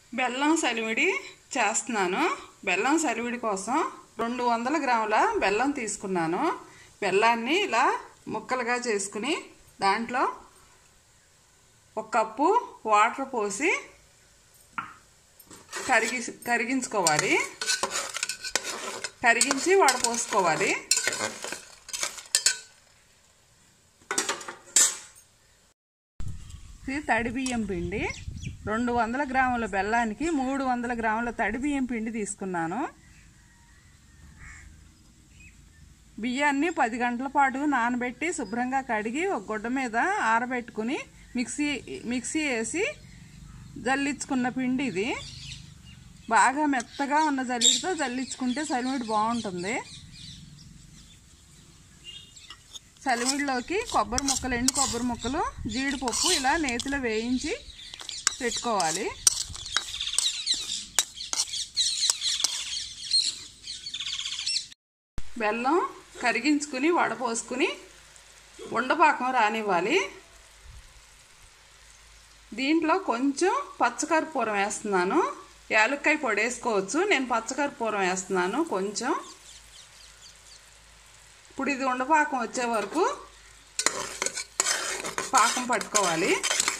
బెల్లం సలివిడి చేస్తున్నాను బెల్లం సలివిడి కోసం రెండు వందల గ్రాముల బెల్లం తీసుకున్నాను బెల్లాన్ని ఇలా ముక్కలుగా చేసుకుని దాంట్లో ఒక కప్పు వాటర్ పోసి కరిగి కరిగించుకోవాలి కరిగించి వడపోసుకోవాలి ఇది తడి బియ్యం పిండి రెండు వందల గ్రాముల బెల్లానికి మూడు వందల గ్రాముల తడి బియ్యం పిండి తీసుకున్నాను బియ్యాన్ని పది గంటల పాటు నానబెట్టి శుభ్రంగా కడిగి ఒక గుడ్డ మీద ఆరబెట్టుకుని మిక్సీ మిక్సీ వేసి జల్లించుకున్న పిండి ఇది బాగా మెత్తగా ఉన్న జల్లిడితో జల్లించుకుంటే సలిమిడి బాగుంటుంది చలిమిడిలోకి కొబ్బరి ముక్కలు ఎండు కొబ్బరి ముక్కలు జీడిపప్పు ఇలా నేతిలో వేయించి పెట్టుకోవాలి బెల్లం కరిగించుకుని వడపోసుకుని ఉండపాకం రానివ్వాలి దీంట్లో కొంచెం పచ్చకర్పూరం వేస్తున్నాను యాలక్కాయ పొడి వేసుకోవచ్చు నేను పచ్చకర్పూరం వేస్తున్నాను కొంచెం ఇప్పుడు ఇది ఉండపాకం వచ్చే వరకు పాకం పట్టుకోవాలి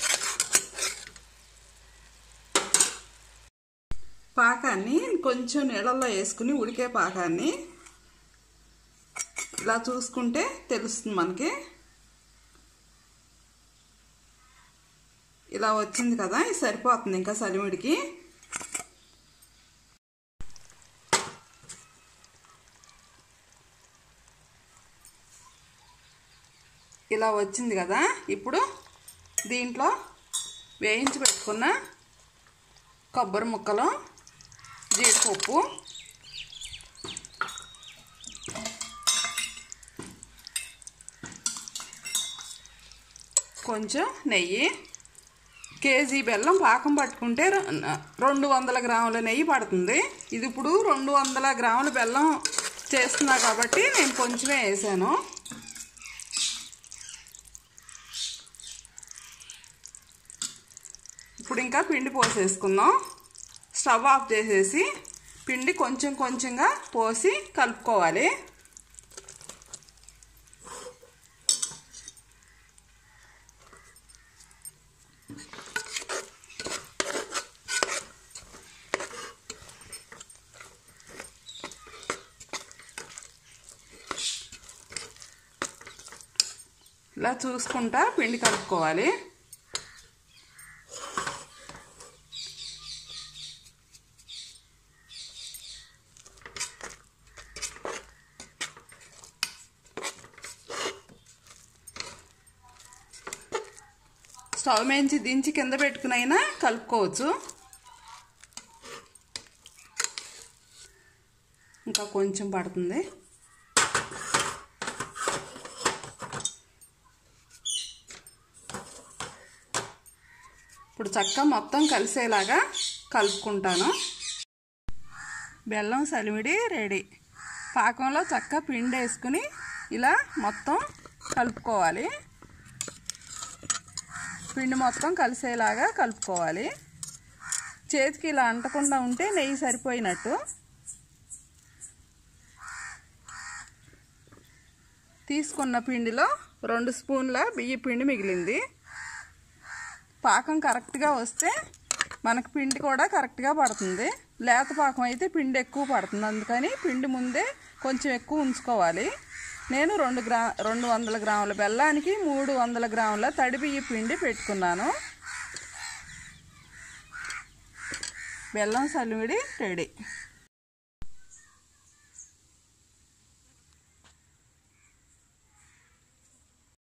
పాకాన్ని కొంచెం నీళ్ళల్లో వేసుకుని ఉడికే పాకాన్ని ఇలా చూసుకుంటే తెలుస్తుంది మనకి ఇలా వచ్చింది కదా ఇది సరిపోతుంది ఇంకా సలిమిడికి ఇలా వచ్చింది కదా ఇప్పుడు దీంట్లో వేయించి పెట్టుకున్న కొబ్బరి ముక్కలు జీడిపప్పు కొంచెం నెయ్యి కేజీ బెల్లం పాకం పట్టుకుంటే రెండు వందల గ్రాముల నెయ్యి పడుతుంది ఇది ఇప్పుడు రెండు వందల గ్రాముల బెల్లం చేస్తున్నా కాబట్టి నేను కొంచెమే వేసాను ఇప్పుడు ఇంకా పిండి పోసేసుకుందాం స్టవ్ ఆఫ్ చేసేసి పిండి కొంచెం కొంచెంగా పోసి కలుపుకోవాలి ఇలా చూసుకుంటా పిండి కలుపుకోవాలి స్టవ్ మేంచి దించి కింద పెట్టుకుని అయినా కలుపుకోవచ్చు ఇంకా కొంచెం పడుతుంది ఇప్పుడు చక్క మొత్తం కలిసేలాగా కలుపుకుంటాను బెల్లం సలిమిడి రెడీ పాకంలో చక్క పిండి వేసుకుని ఇలా మొత్తం కలుపుకోవాలి పిండి మొత్తం కలిసేలాగా కలుపుకోవాలి చేతికి ఇలా అంటకుండా ఉంటే నెయ్యి సరిపోయినట్టు తీసుకున్న పిండిలో రెండు స్పూన్ల బియ్య పిండి మిగిలింది పాకం కరెక్ట్గా వస్తే మనకు పిండి కూడా కరెక్ట్గా పడుతుంది లేత పాకం అయితే పిండి ఎక్కువ పడుతుంది అందుకని పిండి ముందే కొంచెం ఎక్కువ ఉంచుకోవాలి నేను రెండు గ్రా రెండు వందల గ్రాముల బెల్లానికి మూడు వందల గ్రాముల తడి బియ్య పిండి పెట్టుకున్నాను బెల్లం సలివిడి రెడీ